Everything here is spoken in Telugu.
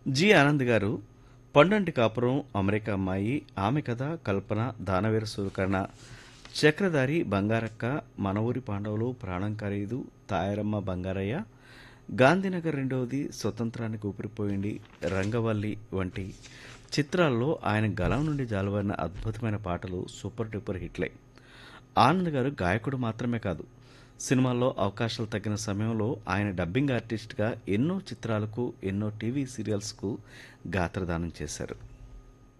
జి ఆనంద్ గారు పండంటి కాపురం అమెరికా అమ్మాయి ఆమె కథ కల్పన దానవీర సూరకర్ణ చక్రధారి బంగారక్క మన ఊరి పాండవులు ప్రాణం ఖరీదు తాయారమ్మ బంగారయ్య గాంధీనగర్ రెండవది స్వతంత్రానికి ఊపిరిపోయింది రంగవల్లి వంటి చిత్రాల్లో ఆయన గలం నుండి జాలువారిన అద్భుతమైన పాటలు సూపర్ డూపర్ హిట్లే ఆనంద్ గారు గాయకుడు మాత్రమే కాదు సినిమాల్లో అవకాశాలు తగ్గిన సమయంలో ఆయన డబ్బింగ్ ఆర్టిస్ట్గా ఎన్నో చిత్రాలకు ఎన్నో టీవీ సీరియల్స్కు గాత్రదానం చేశారు